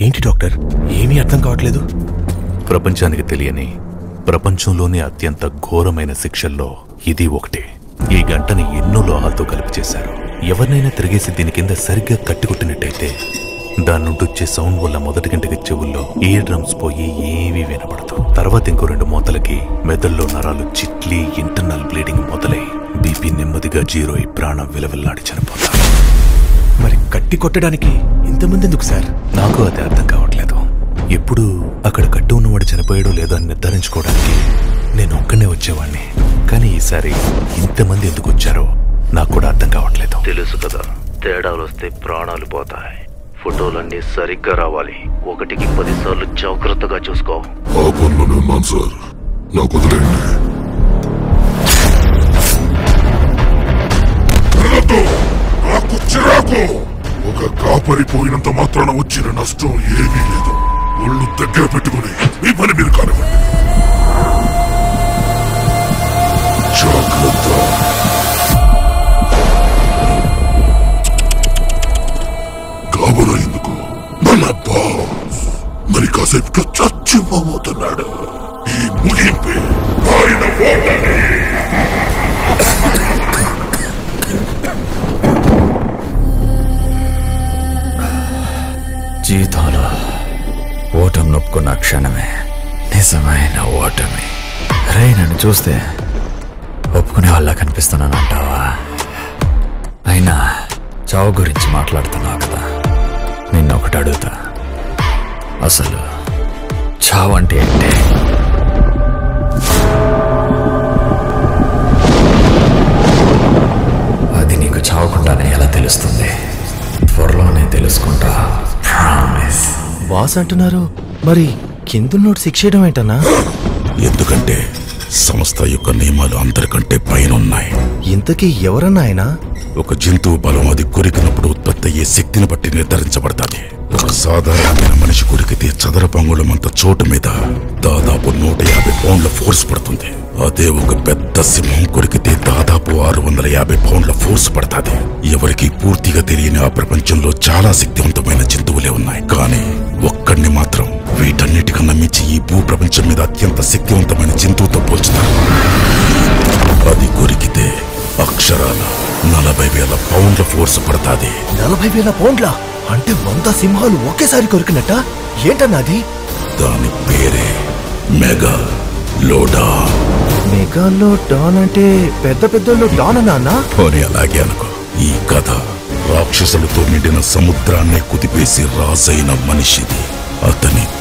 ఏంటి డాక్టర్ ఏమీ అర్థం కావట్లేదు ప్రపంచానికి తెలియని ప్రపంచంలోనే అత్యంత ఘోరమైన శిక్షల్లో ఇది ఒకటి ఈ గంటని ఎన్నో లోహాలతో కలిపి చేశారు ఎవరినైనా తిరిగేసి దీని కింద సరిగ్గా కట్టికొట్టినట్టయితే దాని నుండి వచ్చే సౌండ్ వల్ల మొదటి గంటకి చెవుల్లో ఇయర్ డ్రమ్స్ పోయి ఏమీ వినపడదు తర్వాత ఇంకో రెండు మూతలకి మెదడులో నరాలు చిట్లి ఇంటర్నల్ బ్లీడింగ్ మొదలై బీపీ నెమ్మదిగా జీరో అయి ప్రాణం విలవిల్లాడి చనిపోతారు మరి కట్టి కొట్టడానికి ఇంతమంది ఎందుకు సార్ నాకు అది అర్థం కావట్లేదు ఎప్పుడు అక్కడ కట్టు ఉన్నవాడు చనిపోయాడో లేదో అని నిర్ధారించుకోవడానికి నేను ఒక్కనే వచ్చేవాడిని కానీ ఈసారి ఇంతమంది ఎందుకు వచ్చారో నాకు కూడా అర్థం కావట్లేదు తెలుసు కదా తేడాలు వస్తే ప్రాణాలు పోతాయి ఫోటోలన్నీ సరిగ్గా రావాలి ఒకటికి పదిసార్లు జాగ్రత్తగా చూసుకో ఆ పనులోనే ఉన్నాను సార్ నాకు వదిలేయండి వెళ్ళొద్దు. నాకు చిరాకు ఒక కాపరి పోయినంత మాత్రాన వచ్చిన నష్టం ఏమీ లేదు ఒళ్ళు దగ్గర పెట్టుకుని మీ పని మీరు కానివ్వండి జాగ్రత్త కాబోరా ఎందుకు మన బాస్ మరి కాసేపు చచ్చిపోతున్నాడు ఈ ముగింపే ఆయన ఓటమి జీవితంలో ఓటమి నొప్పుకున్న క్షణమే నిజమైన ఓటమి రే నన్ను చూస్తే ఒప్పుకునే వాళ్ళ కనిపిస్తున్నాను అంటావా అయినా చావు గురించి మాట్లాడుతున్నావు కదా నిన్న ఒకటి అడుగుతా అసలు చావు అంటే ఏంటి అది నీకు చావకుండానే ఎలా తెలుస్తుంది త్వరలోనే తెలుసుకుంటా ప్రామిస్ బాస్ అంటున్నారు మరి కిందున్నోడు శిక్ష చేయడం ఏంటన్నా ఎందుకంటే సంస్థ యొక్క నియమాలు అందరికంటే పైన ఉన్నాయి ఇంతకీ ఎవరన్నా ఆయన ఒక జంతువు బలం అది కొరికినప్పుడు ఉత్పత్తి అయ్యే శక్తిని బట్టి నిర్ధారించబడతాది ఒక సాధారణమైన మనిషి కొరికితే చదరపు అంగుళమంత చోటు మీద దాదాపు నూట యాభై పౌండ్ల ఫోర్స్ పడుతుంది అదే ఒక పెద్ద సింహం కొరికితే దాదాపు ఆరు వందల యాభై పౌండ్ల ఫోర్స్ పడతాది ఎవరికి పూర్తిగా తెలియని ఆ ప్రపంచంలో చాలా శక్తివంతమైన జంతువులే ఉన్నాయి కానీ ఒక్కడిని మాత్రం వీటన్నిటికన్నా మించి ఈ భూ ప్రపంచం మీద అత్యంత శక్తివంతమైన జంతువుతో పోల్చుతారు అది కొరికితే అక్షరాల నలభై వేల పౌండ్ల ఫోర్స్ పడతాది నలభై వేల పౌండ్ల అంటే వంద సింహాలు ఒకేసారి కొరికినట్ట ఏంటన్నది దాని పేరే మెగా లోడా మెగాలో డాన్ అంటే పెద్ద పెద్దోళ్ళు డాన్ అన్నా పోనీ అలాగే అనుకో ఈ కథ రాక్షసులతో నిండిన సముద్రాన్నే కుదిపేసి రాజైన మనిషిది అతని